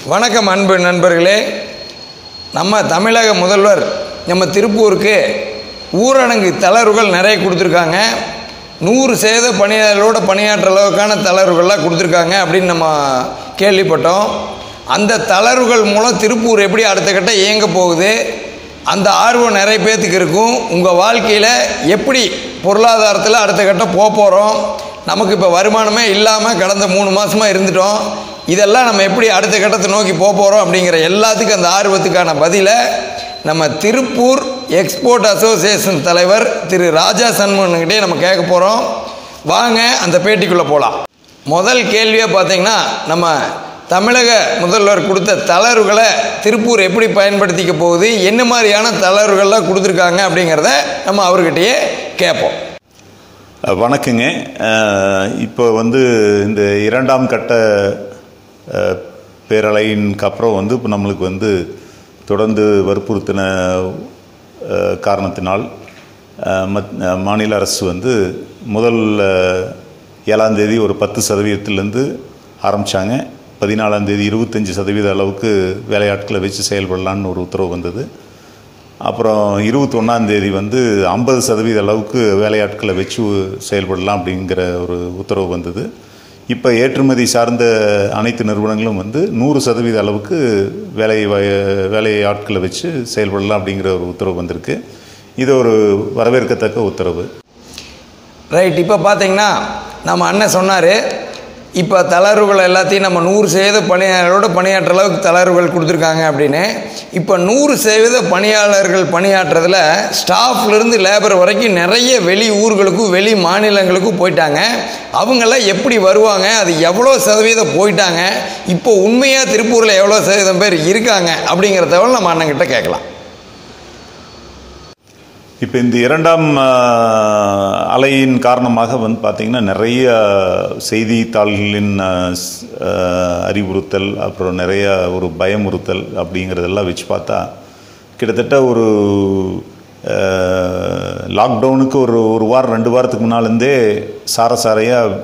வணக்கம் அன்பு நண்பர்களே நம்ம தமிழக முதல்வர் நம்ம திருப்பூருக்கு ஊரடங்கு தளர்வுகள் நிறைய கொடுத்துருக்காங்க நூறு சேத பணியாளர்களோட பணியாற்ற அளவுக்கான தளர்வுகள்லாம் கொடுத்துருக்காங்க அப்படின்னு நம்ம கேள்விப்பட்டோம் அந்த தளர்வுகள் மூலம் திருப்பூர் எப்படி அடுத்த கட்ட இயங்க போகுது அந்த ஆர்வம் நிறைய பேர்த்துக்கு இருக்கும் உங்கள் வாழ்க்கையில் எப்படி பொருளாதாரத்தில் அடுத்த கட்டம் போக போகிறோம் நமக்கு இப்போ வருமானமே இல்லாமல் கடந்த மூணு மாதமாக இருந்துட்டோம் இதெல்லாம் நம்ம எப்படி அடுத்த கட்டத்தை நோக்கி போக போகிறோம் அப்படிங்கிற எல்லாத்துக்கும் அந்த ஆர்வத்துக்கான பதிலை நம்ம திருப்பூர் எக்ஸ்போர்ட் அசோசியேஷன் தலைவர் திரு ராஜா சண்முகன்கிட்டே நம்ம கேட்க போகிறோம் வாங்க அந்த பேட்டிக்குள்ளே போகலாம் முதல் கேள்வியாக பார்த்தீங்கன்னா நம்ம தமிழக முதல்வர் கொடுத்த தளர்வுகளை திருப்பூர் எப்படி பயன்படுத்திக்க போகுது என்ன மாதிரியான தளர்வுகள்லாம் கொடுத்துருக்காங்க அப்படிங்கிறத நம்ம அவர்கிட்டயே கேட்போம் அஹ் வணக்கங்க அஹ் இப்போ வந்து இந்த இரண்டாம் கட்ட அஹ், பேரலைக்கு அப்புறம் வந்து இப்போ நம்மளுக்கு வந்து தொடர்ந்து வற்புறுத்தின அஹ், காரணத்தினால் அஹ், மத் அஹ், மாநில அரசு வந்து முதல் அஹ், ஏழாம் தேதி ஒரு பத்து சதவீதத்திலேருந்து ஆரம்பித்தாங்க பதினாலாம் தேதி இருபத்தஞ்சி சதவீத அளவுக்கு வேலையாட்களை வச்சு செயல்படலான்னு ஒரு உத்தரவு வந்தது அப்புறம் இருபத்தொன்னாந்தேதி வந்து ஐம்பது சதவீத அளவுக்கு வேலையாட்களை வச்சு செயல்படலாம் அப்படிங்கிற ஒரு உத்தரவு வந்தது இப்போ ஏற்றுமதி சார்ந்த அனைத்து நிறுவனங்களும் வந்து நூறு சதவீத அளவுக்கு வேலை வ- வேலை ஆட்களை வச்சு செயல்படலாம் அப்படிங்கிற ஒரு உத்தரவு வந்திருக்கு இது ஒரு வரவேற்கத்தக்க உத்தரவு ரைட் இப்போ பார்த்தீங்கன்னா நம்ம அண்ணன் சொன்னார் இப்போ தளர்வுகள் எல்லாத்தையும் நம்ம நூறு சதவீத பணியாளரோட பணியாற்ற அளவுக்கு தளர்வுகள் கொடுத்துருக்காங்க அப்படின்னு இப்போ நூறு சதவீத பணியாளர்கள் பணியாற்றுறதுல ஸ்டாஃப்லேருந்து லேபர் வரைக்கும் நிறைய வெளி ஊர்களுக்கும் வெளி மாநிலங்களுக்கும் போயிட்டாங்க அவங்கெல்லாம் எப்படி வருவாங்க அது எவ்வளோ சதவீதம் போயிட்டாங்க இப்போ உண்மையாக திருப்பூரில் எவ்வளோ சதவீதம் பேர் இருக்காங்க அப்படிங்கிற தகவல் நம்ம அண்ணன்கிட்ட கேட்கலாம் இப்போ இந்த இரண்டாம் ஆஹ், அலையின் காரணமாக வந்து பார்த்திங்கன்னா நிறைய செய்தித்தாள்களின் ஆஹ், ஸ்- ஆஹ், அறிவுறுத்தல் அப்புறம் நிறைய ஒரு பயமுறுத்தல் அப்படிங்கிறதெல்லாம் வச்சு பார்த்தா கிட்டத்தட்ட ஒரு ஆஹ், லாக்டவுனுக்கு ஒரு ஒரு வாரம் ரெண்டு வாரத்துக்கு முன்னாலேருந்தே சார சாரையாக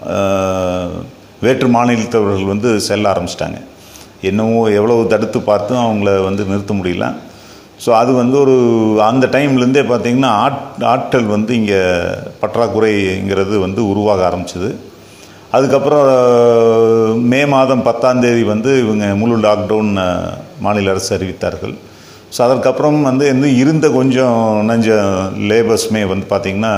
வேற்று மாநிலத்தவர்கள் வந்து செல்ல ஆரம்பிச்சிட்டாங்க என்னவோ எவ்வளவு தடுத்து பார்த்தும் அவங்கள வந்து நிறுத்த முடியல ஸோ அது வந்து ஒரு அந்த டைம்லேருந்தே பார்த்தீங்கன்னா ஆட் ஆட்கள் வந்து இங்கே பற்றாக்குறைங்கிறது வந்து உருவாக ஆரம்பிச்சது அதுக்கப்புறம் அஹ், மே மாதம் பத்தாம் தேதி வந்து இவங்க முழு லாக்டவுன் அஹ், மாநில அரசு அறிவித்தார்கள் ஸோ அதற்கப்புறம் வந்து இன்னும் இருந்த கொஞ்சம் நஞ்ச லேபர்ஸ்மே வந்து பார்த்திங்கன்னா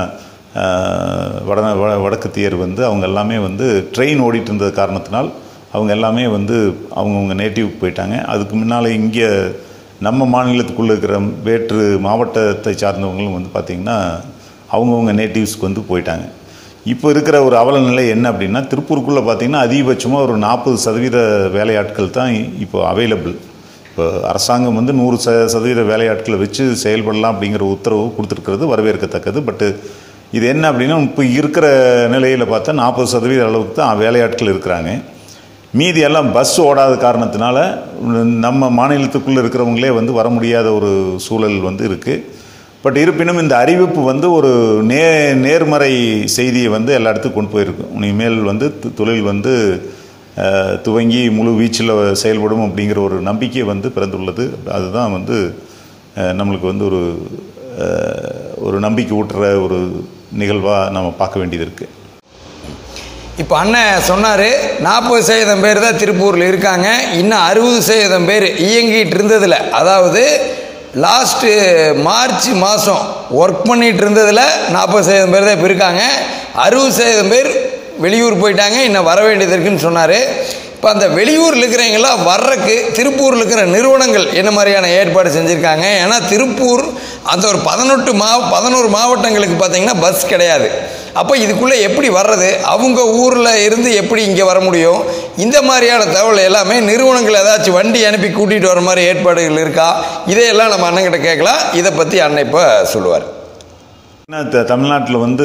அஹ், வட வட- வடக்கு தியர் வந்து அவங்க எல்லாமே வந்து ட்ரெயின் ஓடிட்டு இருந்தது காரணத்தினால் அவங்க எல்லாமே வந்து அவங்கவுங்க நேட்டிவ்க்கு போயிட்டாங்க அதுக்கு முன்னால் இங்கே நம்ம மாநிலத்துக்குள்ளே இருக்கிற வேற்று மாவட்டத்தை சார்ந்தவங்களும் வந்து பார்த்திங்கன்னா அவங்கவுங்க நேட்டிவ்ஸ்க்கு வந்து போயிட்டாங்க இப்போ இருக்கிற ஒரு அவல நிலை என்ன அப்படின்னா திருப்பூருக்குள்ளே பார்த்திங்கன்னா அதிகபட்சமாக ஒரு நாற்பது சதவீத வேலையாட்கள் தான் இப்போ அவைலபிள் இப்போ அரசாங்கம் வந்து நூறு ச சதவீத வேலையாட்களை வச்சு செயல்படலாம் அப்படிங்கிற உத்தரவு கொடுத்துருக்கிறது வரவேற்கத்தக்கது பட்டு இது என்ன அப்படின்னா இப்போ இருக்கிற நிலையில் பார்த்தா நாற்பது சதவீத அளவுக்கு தான் வேலையாட்கள் இருக்கிறாங்க மீதி எல்லாம் பஸ் ஓடாத காரணத்தினால நம்ம மாநிலத்துக்குள்ளே இருக்கிறவங்களே வந்து வர முடியாத ஒரு சூழல் வந்து இருக்குது பட் இருப்பினும் இந்த அறிவிப்பு வந்து ஒரு நே நேர்மறை செய்தியை வந்து எல்லா இடத்துக்கும் கொண்டு போயிருக்கு இனிமேல் வந்து து- தொழில் வந்து அஹ், துவங்கி முழு வீச்சில் செயல்படும் அப்படிங்கிற ஒரு நம்பிக்கை வந்து பிறந்துள்ளது அதுதான் வந்து அஹ், நம்மளுக்கு வந்து ஒரு அஹ், ஒரு நம்பிக்கை ஊட்டுற ஒரு நிகழ்வாக நம்ம பார்க்க வேண்டியது இருக்குது இப்போ அண்ணன் சொன்னார் நாற்பது சதவீதம் பேர் தான் திருப்பூரில் இருக்காங்க இன்னும் அறுபது சதவீதம் பேர் இயங்கிட்டு இருந்ததில் அதாவது லாஸ்ட்டு மார்ச் மாதம் ஒர்க் பண்ணிட்டு இருந்ததில் நாற்பது சதவீதம் பேர் தான் இப்போ இருக்காங்க அறுபது சதவீதம் பேர் வெளியூர் போயிட்டாங்க இன்னும் வர வேண்டியது இருக்குன்னு சொன்னார் இப்போ அந்த வெளியூரில் இருக்கிறவங்களாம் வர்றக்கு திருப்பூரில் இருக்கிற நிறுவனங்கள் என்ன மாதிரியான ஏற்பாடு செஞ்சுருக்காங்க ஏன்னா திருப்பூர் அந்த ஒரு பதினெட்டு மா பதினோரு மாவட்டங்களுக்கு பார்த்தீங்கன்னா பஸ் கிடையாது அப்போ இதுக்குள்ளே எப்படி வர்றது அவங்க ஊரில் இருந்து எப்படி இங்கே வர முடியும் இந்த மாதிரியான தகவல் எல்லாமே நிறுவனங்கள் ஏதாச்சும் வண்டி அனுப்பி கூட்டிகிட்டு வர மாதிரி ஏற்பாடுகள் இருக்கா இதையெல்லாம் நம்ம அண்ணன்கிட்ட கேட்கலாம் இதை பற்றி அண்ணன் இப்போ சொல்லுவார் ஏன்னா த- தமிழ்நாட்டில் வந்து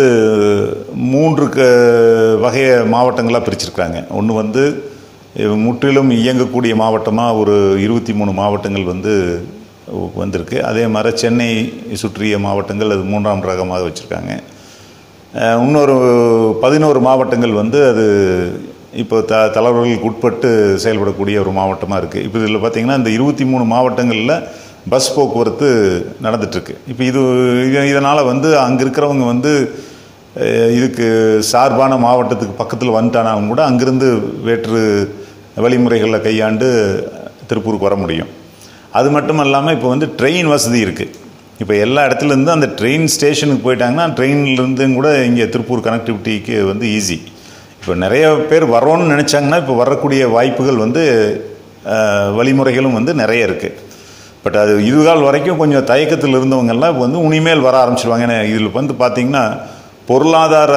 மூன்று க வகைய மாவட்டங்களாக பிரிச்சிருக்காங்க ஒன்று வந்து அஹ், முற்றிலும் இயங்கக்கூடிய மாவட்டமாக ஒரு இருபத்தி மூணு மாவட்டங்கள் வந்து வந்திருக்கு அதே மாதிரி சென்னை சுற்றிய மாவட்டங்கள் அது மூன்றாம் ரகமாக வச்சுருக்காங்க இன்னொரு பதினோரு மாவட்டங்கள் வந்து அது இப்போ த தலைவர்களுக்கு உட்பட்டு செயல்படக்கூடிய ஒரு மாவட்டமாக இருக்குது இப்போ இதில் பார்த்தீங்கன்னா இந்த இருபத்தி மூணு மாவட்டங்களில் பஸ் போக்குவரத்து நடந்துட்டுருக்கு இப்போ இது இதனால் வந்து அங்கே இருக்கிறவங்க வந்து அஹ், இதுக்கு சார்பான மாவட்டத்துக்கு பக்கத்தில் வந்துட்டானாலும் கூட அங்கிருந்து வேற்று வழிமுறைகளை கையாண்டு திருப்பூருக்கு வர முடியும் அது மட்டும் இல்லாமல் இப்போ வந்து ட்ரெயின் வசதி இருக்குது இப்போ எல்லா இடத்துலேருந்து அந்த ட்ரெயின் ஸ்டேஷனுக்கு போயிட்டாங்கன்னா ட்ரெயின்லேருந்தும் கூட இங்கே திருப்பூர் கனெக்டிவிட்டிக்கு வந்து ஈஸி இப்போ நிறைய பேர் வரோன்னு நினச்சாங்கன்னா இப்போ வரக்கூடிய வாய்ப்புகள் வந்து அஹ், வழிமுறைகளும் வந்து நிறைய இருக்குது பட் அது இதுகால் வரைக்கும் கொஞ்சம் தயக்கத்தில் இருந்தவங்கெல்லாம் இப்போ வந்து உனிமேல் வர ஆரம்பிச்சிருவாங்க ஏன்னா இதில் வந்து பார்த்திங்கன்னா பொருளாதார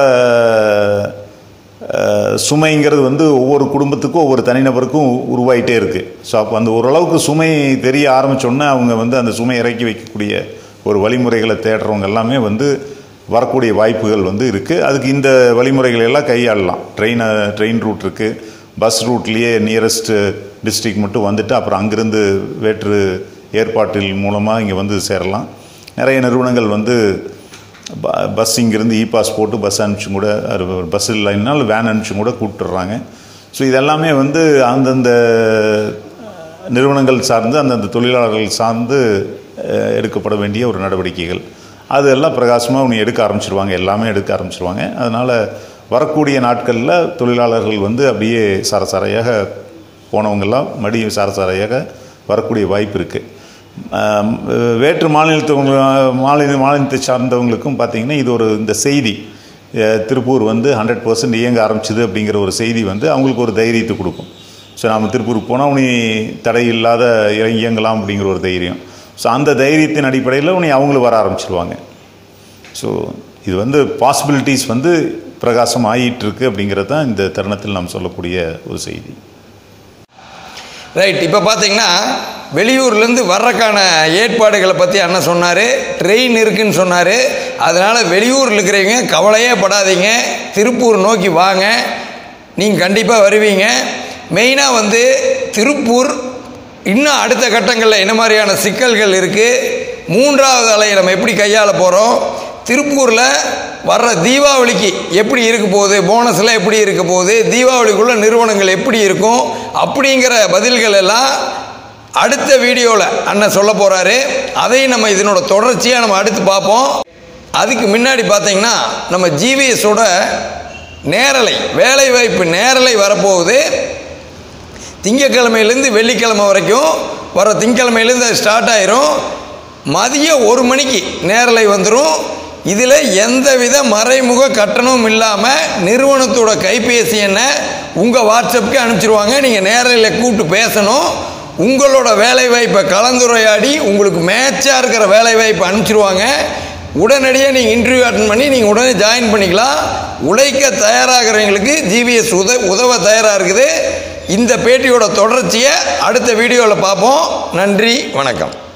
அஹ், சுமைங்கிறது வந்து ஒவ்வொரு குடும்பத்துக்கும் ஒவ்வொரு தனிநபருக்கும் உருவாயிட்டே இருக்குது ஸோ அப்போ அந்த ஓரளவுக்கு சுமை தெரிய ஆரம்பித்தோன்னே அவங்க வந்து அந்த சுமை இறக்கி வைக்கக்கூடிய ஒரு வழிமுறைகளை தேடுறவங்க எல்லாமே வந்து வரக்கூடிய வாய்ப்புகள் வந்து இருக்குது அதுக்கு இந்த வழிமுறைகளை எல்லாம் கையாளலாம் ட்ரெயின் ட்ரெயின் ரூட் இருக்குது பஸ் ரூட்லேயே நியரஸ்ட் டிஸ்ட்ரிக்ட் மட்டும் வந்துட்டு அப்புறம் அங்கிருந்து வேற்று ஏற்பாட்டில் மூலமாக இங்கே வந்து சேரலாம் நிறைய நிறுவனங்கள் வந்து ப பஸ் இங்கேருந்து இ பாஸ் போட்டு பஸ் அனுப்பிச்சும் கூட பஸ் இல்லைனாலும் வேன் அனுப்பிச்சும் கூட கூப்பிட்டுறாங்க ஸோ இதெல்லாமே வந்து அந்தந்த நிறுவனங்கள் சார்ந்து அந்தந்த தொழிலாளர்கள் சார்ந்து அஹ், எடுக்கப்பட வேண்டிய ஒரு நடவடிக்கைகள் அதெல்லாம் பிரகாசமாக உனி எடுக்க ஆரம்பிச்சிருவாங்க எல்லாமே எடுக்க ஆரம்பிச்சிருவாங்க அதனால் வரக்கூடிய நாட்களில் தொழிலாளர்கள் வந்து அப்படியே சரசரையாக போனவங்கெல்லாம் மறுபடியும் சரசரையாக வரக்கூடிய வாய்ப்பு இருக்குது ஆம், வேற்று மாநிலத்தவங்க மாநில மாநிலத்தை சார்ந்தவங்களுக்கும் பார்த்தீங்கன்னா இது ஒரு இந்த செய்தி அஹ், திருப்பூர் வந்து ஹண்ட்ரட் பர்சன்ட் இயங்க ஆரம்பிச்சுது அப்படிங்கிற ஒரு செய்தி வந்து அவங்களுக்கு ஒரு தைரியத்தை கொடுக்கும் ஸோ நாம் திருப்பூருக்கு போனால் உனி தடை இல்லாத இய- இயங்கலாம் அப்படிங்கிற ஒரு தைரியம் ஸோ அந்த தைரியத்தின் அடிப்படையில் உனி அவங்களும் வர ஆரம்பிச்சிருவாங்க ஸோ இது வந்து பாசிபிலிட்டிஸ் வந்து பிரகாசம் ஆகிட்டு இருக்கு அப்படிங்கிறது தான் இந்த தருணத்தில் நாம் சொல்லக்கூடிய ஒரு செய்தி ரைட் இப்போ பார்த்தீங்கன்னா வெளியூர்லேருந்து வர்றக்கான ஏற்பாடுகளை பற்றி அண்ணன் சொன்னார் ட்ரெயின் இருக்குன்னு சொன்னார் அதனால் வெளியூரில் இருக்கிறவங்க கவலையே படாதீங்க திருப்பூர் நோக்கி வாங்க நீங்கள் கண்டிப்பாக வருவீங்க மெயினாக வந்து திருப்பூர் இன்னும் அடுத்த கட்டங்களில் என்ன மாதிரியான சிக்கல்கள் இருக்குது மூன்றாவது அலையை நம்ம எப்படி கையாள போகிறோம் திருப்பூரில் வர்ற தீபாவளிக்கு எப்படி இருக்க போகுது போனஸ்லாம் எப்படி இருக்க போகுது தீபாவளிக்குள்ள நிறுவனங்கள் எப்படி இருக்கும் அப்படிங்கிற பதில்கள் எல்லாம் அடுத்த வீடியோவில் அண்ணன் சொல்ல போகிறாரு அதையும் நம்ம இதனோட தொடர்ச்சியாக நம்ம அடுத்து பார்ப்போம் அதுக்கு முன்னாடி பார்த்தீங்கன்னா நம்ம ஜிவிஎஸோட நேரலை வேலைவாய்ப்பு நேரலை வரப்போகுது திங்கக்கிழமையிலேருந்து வெள்ளிக்கிழமை வரைக்கும் வர திங்கக்கிழமையிலேருந்து அது ஸ்டார்ட் ஆயிரும் மதியம் ஒரு மணிக்கு நேரலை வந்துடும் இதில் எந்தவித மறைமுக கட்டணமும் இல்லாமல் நிறுவனத்தோட கைபேசி எண்ணை உங்கள் வாட்ஸ்அப்புக்கு அனுப்பிச்சிருவாங்க நீங்கள் நேரலையில் கூப்பிட்டு பேசணும் உங்களோட வேலைவாய்ப்பை கலந்துரையாடி உங்களுக்கு மேட்சாக இருக்கிற வேலைவாய்ப்பை அனுப்பிச்சிருவாங்க உடனடியாக நீங்கள் இன்டர்வியூ அட்டன் பண்ணி நீங்கள் உடனே ஜாயின் பண்ணிக்கலாம் உழைக்க தயாராகிறவங்களுக்கு ஜிவிஎஸ் உத உதவ தயாராக இருக்குது இந்த பேட்டியோட தொடர்ச்சியை அடுத்த வீடியோவில் பார்ப்போம் நன்றி வணக்கம்